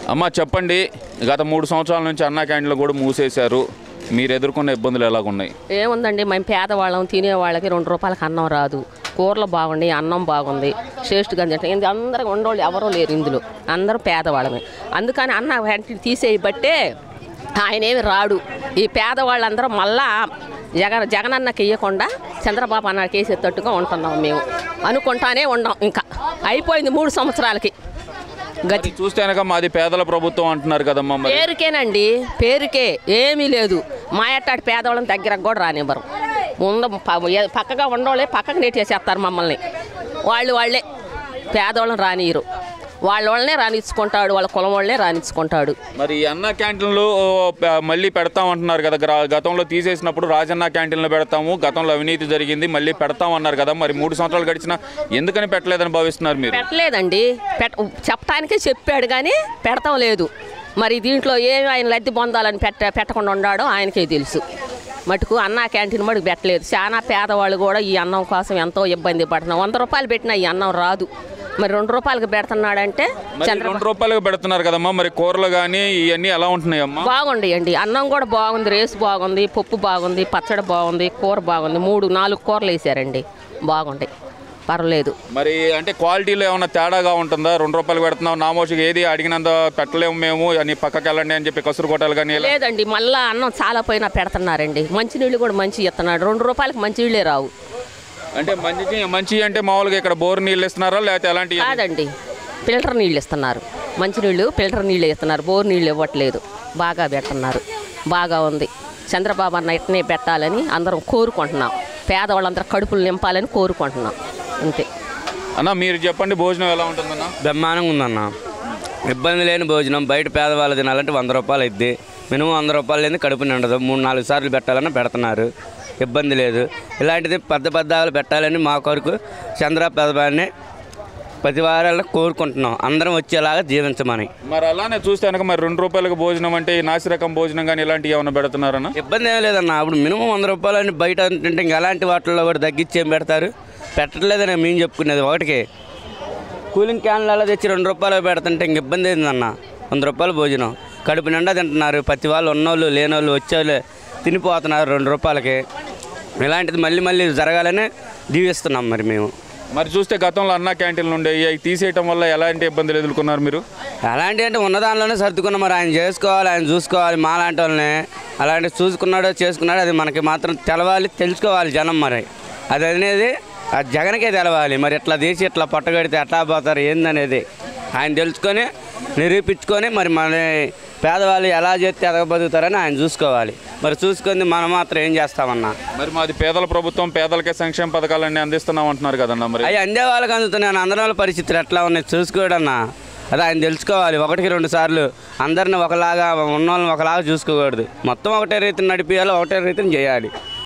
అమ్మ చెప్పండి గత మూడు సంవత్సరాల నుంచి అన్నా క్యాంటీన్లు కూడా మూసేశారు మీరు ఎదుర్కొన్న ఇబ్బందులు ఎలాగున్నాయి ఏముందండి మేము పేదవాళ్ళం తినేవాళ్ళకి రెండు రూపాయలకి అన్నం రాదు కూరలు బాగుండి అన్నం బాగుంది టేస్ట్ గంజ ఇది అందరూ ఉండోళ్ళు ఎవరూ లేరు ఇందులో అందరూ పేదవాళ్ళమే అందుకని అన్న వెంటనే తీసేయబట్టే ఆయన ఏమి రాడు ఈ పేదవాళ్ళందరూ మళ్ళా జగన్ జగనన్నకి ఇవ్వకుండా చంద్రబాబు అన్నకి వేసేటట్టుగా ఉంటున్నాం మేము అనుకుంటానే ఉన్నాం ఇంకా అయిపోయింది మూడు సంవత్సరాలకి గతి చూస్తే కనుక మాది పేదల ప్రభుత్వం అంటున్నారు కదమ్మా మరి పేరుకేనండి పేరుకే ఏమీ లేదు మా ఎట్టాటి పేదవాళ్ళని దగ్గరకు కూడా రానివ్వరు ముందు ప- ఏ- పక్కగా ఉండవాళ్ళే పక్కకు నెట్టేసేస్తారు మమ్మల్ని వాళ్ళు వాళ్ళే పేదవాళ్ళని రానియరు వాళ్ళ వాళ్ళనే రానిచ్చుకుంటాడు వాళ్ళ కులం వాళ్ళనే రానిచ్చుకుంటాడు మరి ఈ అన్న క్యాంటీన్లు ఓ, ప- మళ్ళీ పెడతాం అంటున్నారు కదా గ్రా- గతంలో తీసేసినప్పుడు రాజన్న క్యాంటీన్లు పెడతాము గతంలో అవినీతి జరిగింది మళ్ళీ పెడతాం అన్నారు కదా మరి మూడు సంవత్సరాలు గడిచినా ఎందుకని పెట్టలేదని భావిస్తున్నారు మీరు పెట్టలేదండి పెట్ట చెప్పటానికే చెప్పాడు కానీ పెడతాం లేదు మరి దీంట్లో ఏమి ఆయన లబ్ధి పొందాలని పెట్ట పెట్టకుండా ఉన్నాడో ఆయనకే తెలుసు మటుకు అన్న క్యాంటీన్ మటుకు పెట్టలేదు చాలా పేదవాళ్ళు కూడా ఈ అన్నం కోసం ఎంతో ఇబ్బంది పడుతున్నారు వంద రూపాయలు పెట్టినా ఈ అన్నం రాదు మరి రెండు రూపాయలకి పెడుతున్నాడంటే మరి చంద్ర రెండు రూపాయలకు పెడుతున్నారు కదమ్మా మరి కూరలు కానీ ఇవన్నీ ఎలా ఉంటున్నాయి అమ్మా బాగుండయండి అన్నం కూడా బాగుంది రేసు బాగుంది పప్పు బాగుంది పచ్చడి బాగుంది కూర బాగుంది మూడు నాలుగు కూరలు వేసారండి బాగుంది పర్వాలేదు మరి అంటే క్వాలిటీలో ఏమైనా తేడాగా ఉంటుందా రెండు రూపాయలు పెడుతున్నాం నామోషికి ఏది అడిగినంత పెట్టలేము మేము అని పక్కకి వెళ్ళండి అని చెప్పి కసురు కొట్టాలి కానీ ఇలా- లేదండి మళ్ళా అన్నం చాలా పోయినా పెడుతున్నారండి మంచినీళ్ళు కూడా మంచి ఇస్తున్నాడు రెండు రూపాయలకి మంచినీళ్ళే రావు అంటే మంచి మంచి అంటే మామూలుగా ఇక్కడ బోర్ నీళ్ళు ఇస్తున్నారా లేకపోతే ఎలాంటి కాదండి ఫిల్టర్ నీళ్ళు ఇస్తున్నారు మంచినీళ్ళు ఫిల్టర్ నీళ్ళు ఇస్తున్నారు బోర్ నీళ్ళు ఇవ్వట్లేదు బాగా పెడుతున్నారు బాగా ఉంది చంద్రబాబు అన్న ఇట్నే పెట్టాలని అందరం కోరుకుంటున్నాం పేదవాళ్ళందరూ కడుపులు నింపాలని కోరుకుంటున్నాం అంతే అన్న మీరు చెప్పండి భోజనం ఎలా ఉంటుందన్న బ్రహ్మాండంగా ఉందన్న ఇబ్బంది లేని భోజనం బయట పేదవాళ్ళు తినాలంటే వంద రూపాయలు అయింది మినిమం వంద రూపాయలు లేని కడుపు నిండదు మూడు నాలుగు సార్లు పెట్టాలని పెడుతున్నారు ఇబ్బంది లేదు ఇలాంటిది పెద్ద పెద్ద ఆవులు పెట్టాలని మా కొరకు చంద్ర పెదబాన్ని ప్రతి వారాల్లో కోరుకుంటున్నాం అందరం వచ్చేలాగా జీవించమని మరి అలానే చూస్తే కనుక మరి రెండు రూపాయలకు భోజనం అంటే ఈ నాసిరకం భోజనం కానీ ఇలాంటివి ఏమైనా పెడుతున్నారన్న ఇబ్బంది ఏం లేదన్న అప్పుడు మినిమం వంద రూపాయలు అని బయట తింటే ఇంకా ఎలాంటి వాటిల్లో కూడా తగ్గించి ఏం పెడతారు పెట్టట్లేదని మేము చెప్పుకునేది ఒకటికి కూలింగ్ క్యాన్లలో తెచ్చి రెండు రూపాయలు పెడుతుంటే ఇంక ఇబ్బంది ఏందన్న వంద రూపాయలు భోజనం కడుపు నిండా తింటున్నారు ప్రతి వాళ్ళు ఉన్నోళ్ళు లేనోళ్ళు వచ్చేవాళ్ళు తినిపోతున్నారు రెండు రూపాయలకి ఇలాంటిది మళ్ళీ మళ్ళీ జరగాలని దీవిస్తున్నాం మరి మేము మరి చూస్తే గతంలో అన్న క్యాంటీన్లు ఉండేవి అవి తీసేయటం వల్ల ఎలాంటి ఇబ్బందులు ఎదుర్కొన్నారు మీరు అలాంటి అంటే ఉన్న దానిలోనే సర్దుకున్నాం మరి ఆయన చేసుకోవాలి ఆయన చూసుకోవాలి మా లాంటి వాళ్ళని అలాంటి చూసుకున్నాడో చేసుకున్నాడో అది మనకి మాత్రం తెలవాలి తెలుసుకోవాలి జనం మరి అది అనేది ఆ జగన్కే తెలవాలి మరి ఇట్లా తీసి ఇట్లా పట్టగడితే ఎట్లా పోతారు ఏందనేది ఆయన తెలుసుకొని నిరూపించుకొని మరి మన పేదవాళ్ళు ఎలా చేస్తే ఎదగబతుకుతారని ఆయన చూసుకోవాలి మరి చూసుకొని మనం మాత్రం ఏం చేస్తామన్నా మరి మాది పేదల ప్రభుత్వం పేదలకే సంక్షేమ పథకాలన్నీ అందిస్తున్నాం అంటున్నారు కదన్న మరి అవి అందే వాళ్ళకి అందుతున్నాను అందరి వాళ్ళ పరిస్థితులు ఎట్లా ఉన్నాయి చూసుకోడన్నా అదే ఆయన తెలుసుకోవాలి ఒకటికి రెండు సార్లు అందరిని ఒకలాగా ఉన్న వాళ్ళని ఒకలాగా చూసుకోకూడదు మొత్తం ఒకటే రీతిని నడిపించాలి ఒకటే రీతిని చేయాలి